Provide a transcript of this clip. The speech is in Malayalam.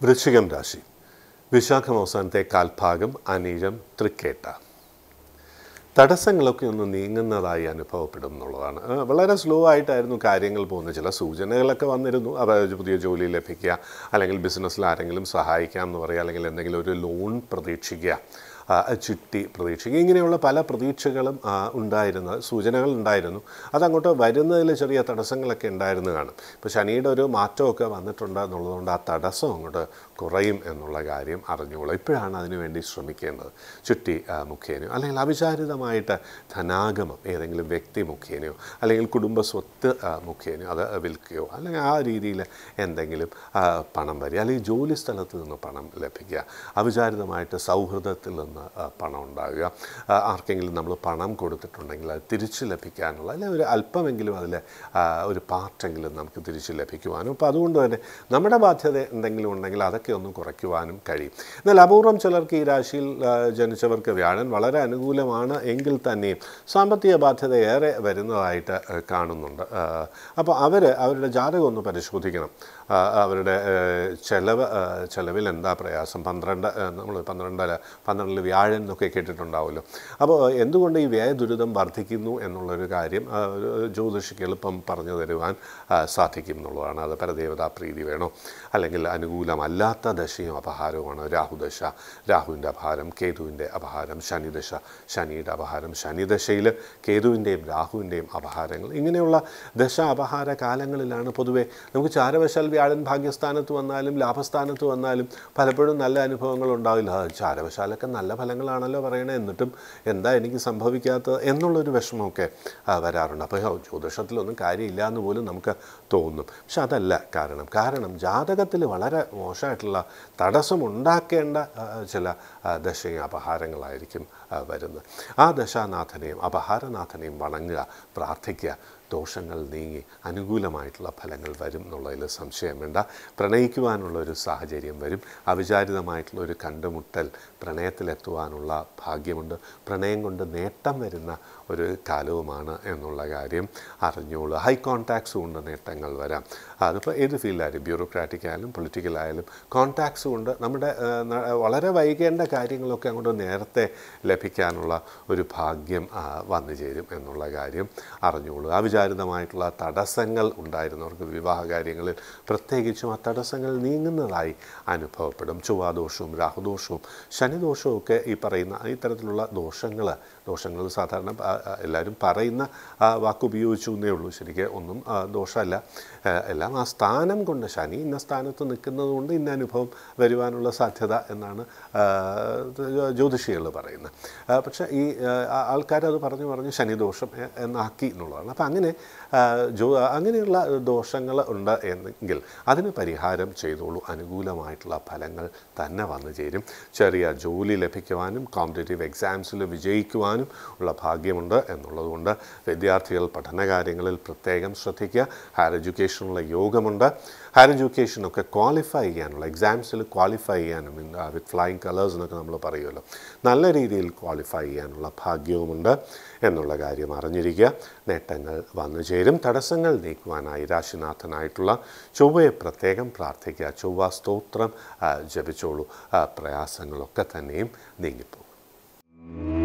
വൃശ്ചികം രാശി വിശാഖം അവസാനത്തെ കാൽഭാഗം അനീഴം തൃക്കേട്ട തടസ്സങ്ങളൊക്കെ ഒന്ന് നീങ്ങുന്നതായി അനുഭവപ്പെടും എന്നുള്ളതാണ് ആ, വളരെ സ്ലോ ആയിട്ടായിരുന്നു കാര്യങ്ങൾ പോകുന്നത് ചില സൂചനകളൊക്കെ വന്നിരുന്നു അതായത് പുതിയ ജോലി ലഭിക്കുക അല്ലെങ്കിൽ ബിസിനസ്സിൽ ആരെങ്കിലും സഹായിക്കാം എന്ന് പറയുക അല്ലെങ്കിൽ എന്തെങ്കിലും ഒരു ലോൺ പ്രതീക്ഷിക്കുക ആ, ചിട്ടി പ്രതീക്ഷിക്കുക ഇങ്ങനെയുള്ള പല പ്രതീക്ഷകളും ആ, ഉണ്ടായിരുന്ന സൂചനകൾ ഉണ്ടായിരുന്നു അതങ്ങോട്ട് വരുന്നതിൽ ചെറിയ തടസ്സങ്ങളൊക്കെ ഉണ്ടായിരുന്നു കാണും ഇപ്പോൾ ശനിയുടെ ഒരു മാറ്റമൊക്കെ വന്നിട്ടുണ്ട് എന്നുള്ളതുകൊണ്ട് ആ തടസ്സം അങ്ങോട്ട് കുറയും എന്നുള്ള കാര്യം അറിഞ്ഞോളൂ ഇപ്പോഴാണ് അതിനുവേണ്ടി ശ്രമിക്കേണ്ടത് ചുറ്റി ആ, മുഖേനയോ അല്ലെങ്കിൽ അവിചാരിതമായിട്ട് ധനാഗമം ഏതെങ്കിലും വ്യക്തി മുഖേനയോ അല്ലെങ്കിൽ കുടുംബ സ്വത്ത് ആ, മുഖേനയോ അത് വിൽക്കുകയോ അല്ലെങ്കിൽ ആ രീതിയിൽ എന്തെങ്കിലും ആ, പണം വരിക അല്ലെങ്കിൽ ജോലി സ്ഥലത്ത് നിന്ന് പണം ലഭിക്കുക അവിചാരിതമായിട്ട് സൗഹൃദത്തിൽ നിന്ന് ആ, പണം ഉണ്ടാകുക ആ, ആർക്കെങ്കിലും നമ്മൾ പണം കൊടുത്തിട്ടുണ്ടെങ്കിൽ അത് തിരിച്ച് ലഭിക്കാനുള്ള അല്ലെങ്കിൽ ഒരു അല്പമെങ്കിലും അതിൽ ഒരു പാർട്ടെങ്കിലും നമുക്ക് തിരിച്ച് ലഭിക്കുവാനും അപ്പോൾ അതുകൊണ്ട് തന്നെ നമ്മുടെ ബാധ്യത എന്തെങ്കിലും ഉണ്ടെങ്കിൽ അതൊക്കെ ഒന്ന് കുറയ്ക്കുവാനും കഴിയും എന്നാൽ അപൂർവം ചിലർക്ക് ഈ രാശിയിൽ ആ, ജനിച്ചവർക്ക് വ്യാഴൻ വളരെ അനുകൂലമാണ് എങ്കിൽ തന്നെയും സാമ്പത്തിക ബാധ്യത ഏറെ വരുന്നതായിട്ട് ആ, കാണുന്നുണ്ട് ആ, അപ്പോൾ അവർ അവരുടെ ജാതകം ഒന്ന് പരിശോധിക്കണം ആ, അവരുടെ ആ, ചെലവ് ആ, ചെലവിൽ എന്താ പ്രയാസം പന്ത്രണ്ട് നമ്മൾ പന്ത്രണ്ടര പന്ത്രണ്ടിൽ വ്യാഴൻ എന്നൊക്കെ കേട്ടിട്ടുണ്ടാവുമല്ലോ അപ്പോൾ എന്തുകൊണ്ട് ഈ വ്യയ ദുരിതം വർദ്ധിക്കുന്നു എന്നുള്ളൊരു കാര്യം ആ, ഒരു ജ്യോതിഷിക്ക് എളുപ്പം പറഞ്ഞു തരുവാൻ ആ, സാധിക്കും എന്നുള്ളതാണ് അത് പരദേവതാ പ്രീതി വേണോ അല്ലെങ്കിൽ അനുകൂലമല്ലാത്ത ദശയും അപഹാരവുമാണ് രാഹുദശ രാഹുവിൻ്റെ അപഹാരം കേതുവിൻ്റെ അപഹാരം ശനിദശ ശനിയുടെ അപഹാരം ശനിദശയിൽ കേതുവിൻ്റെയും രാഹുവിൻ്റെയും അപഹാരങ്ങൾ ഇങ്ങനെയുള്ള ദശ അപഹാര കാലങ്ങളിലാണ് പൊതുവേ നമുക്ക് ചാരവശാൽ വ്യാഴൻ ഭാഗ്യസ്ഥാനത്ത് വന്നാലും ലാഭസ്ഥാനത്ത് വന്നാലും പലപ്പോഴും നല്ല അനുഭവങ്ങൾ ഉണ്ടാവില്ല ആ, ചാരവശാലൊക്കെ നല്ല ഫലങ്ങളാണല്ലോ പറയണേ എന്നിട്ടും എന്താ എനിക്ക് സംഭവിക്കാത്തത് എന്നുള്ളൊരു വിഷമമൊക്കെ ആ, വരാറുണ്ട് അപ്പോൾ "ഓ, ജ്യോതിഷത്തിലൊന്നും കാര്യമില്ല എന്ന് പോലും നമുക്ക് തോന്നും പക്ഷെ അതല്ല കാരണം കാരണം ജാതകത്തിൽ വളരെ മോശമായിട്ടുള്ള തടസ്സമുണ്ടാക്കേണ്ട ആ, ചില ആ, ദശയും അപഹാരങ്ങളായിരിക്കും ആ, വരുന്നത് ആ ദശാനാഥനെയും അപഹാരനാഥനെയും വണങ്ങുക പ്രാർത്ഥിക്കുക ദോഷങ്ങൾ നീങ്ങി അനുകൂലമായിട്ടുള്ള ഫലങ്ങൾ വരും എന്നുള്ളതിൽ സംശയം വേണ്ട പ്രണയിക്കുവാനുള്ള ഒരു സാഹചര്യം വരും അവിചാരിതമായിട്ടുള്ള ഒരു കണ്ടുമുട്ടൽ പ്രണയത്തിലെത്തുവാനുള്ള ഭാഗ്യമുണ്ട് പ്രണയം കൊണ്ട് നേട്ടം വരുന്ന ഒരു കാലവുമാണ് എന്നുള്ള കാര്യം അറിഞ്ഞോളൂ ഹൈ കോൺടാക്ട്സ് കൊണ്ട് നേട്ടങ്ങൾ വരാം അതിപ്പോൾ ഏത് ഫീൽഡായാലും ബ്യൂറോക്രാറ്റിക് ആയാലും പൊളിറ്റിക്കൽ ആയാലും കോൺടാക്ട്സ് കൊണ്ട് നമ്മുടെ ആ, ന- വളരെ വൈകേണ്ട കാര്യങ്ങളൊക്കെ അങ്ങോട്ട് നേരത്തെ ലഭിക്കാനുള്ള ഒരു ഭാഗ്യം ആ, വന്നു ചേരും എന്നുള്ള കാര്യം അറിഞ്ഞോളൂ അവിചാരിതമായിട്ടുള്ള തടസ്സങ്ങൾ ഉണ്ടായിരുന്നവർക്ക് വിവാഹ കാര്യങ്ങളിൽ പ്രത്യേകിച്ചും ആ തടസ്സങ്ങൾ നീങ്ങുന്നതായി അനുഭവപ്പെടും ചൊവ്വാദോഷവും രാഹുദോഷവും ശനിദോഷവും ഒക്കെ ഈ പറയുന്ന ഇത്തരത്തിലുള്ള ദോഷങ്ങൾ ദോഷങ്ങൾ സാധാരണ ആ, ആ, എല്ലാവരും പറയുന്ന ആ, വാക്കുപയോഗിച്ചു എന്നേ ഉള്ളൂ ശരിക്കും ഒന്നും ആ, ദോഷമല്ല ആ, എല്ലാം ആ സ്ഥാനം കൊണ്ട് ശനി ഇന്ന സ്ഥാനത്ത് നിൽക്കുന്നത് കൊണ്ട് ഇന്ന അനുഭവം വരുവാനുള്ള സാധ്യത എന്നാണ് ജ്യോതിഷികൾ പറയുന്നത് ആ, പക്ഷേ ഈ ആൾക്കാർ അത് പറഞ്ഞു പറഞ്ഞ് ശനിദോഷം എ- എന്നാക്കി എന്നുള്ളതാണ് അപ്പം അങ്ങനെ ആ, ജോ അങ്ങനെയുള്ള ദോഷങ്ങൾ ഉണ്ട് എങ്കിൽ അതിന് പരിഹാരം ചെയ്തോളൂ അനുകൂലമായിട്ടുള്ള ഫലങ്ങൾ തന്നെ വന്നു ചേരും ചെറിയ ജോലി ലഭിക്കുവാനും കോമ്പറ്റേറ്റീവ് എക്സാംസിൽ വിജയിക്കുവാനും ഉള്ള ഭാഗ്യമുണ്ട് എന്നുള്ളതുകൊണ്ട് വിദ്യാർത്ഥികൾ പഠനകാര്യങ്ങളിൽ പ്രത്യേകം ശ്രദ്ധിക്കുക ഹയർ എഡ്യൂക്കേഷനുള്ള യോഗമുണ്ട് ഹയർ എഡ്യൂക്കേഷനൊക്കെ ക്വാളിഫൈ ചെയ്യാനുള്ള എക്സാംസിൽ ക്വാളിഫൈ ചെയ്യാനും വിത്ത് ഫ്ലൈയിങ് കളേഴ്സ് എന്നൊക്കെ നമ്മൾ പറയുമല്ലോ നല്ല രീതിയിൽ ക്വാളിഫൈ ചെയ്യാനുള്ള ഭാഗ്യവുമുണ്ട് എന്നുള്ള കാര്യം അറിഞ്ഞിരിക്കുക നേട്ടങ്ങൾ വന്നു ചേരും തടസ്സങ്ങൾ നീക്കുവാനായി രാശിനാഥനായിട്ടുള്ള ചൊവ്വയെ പ്രത്യേകം പ്രാർത്ഥിക്കുക ചൊവ്വ സ്തോത്രം ആ, ജപിച്ചോളൂ ആ, പ്രയാസങ്ങളൊക്കെ തന്നെയും നീങ്ങിപ്പോകും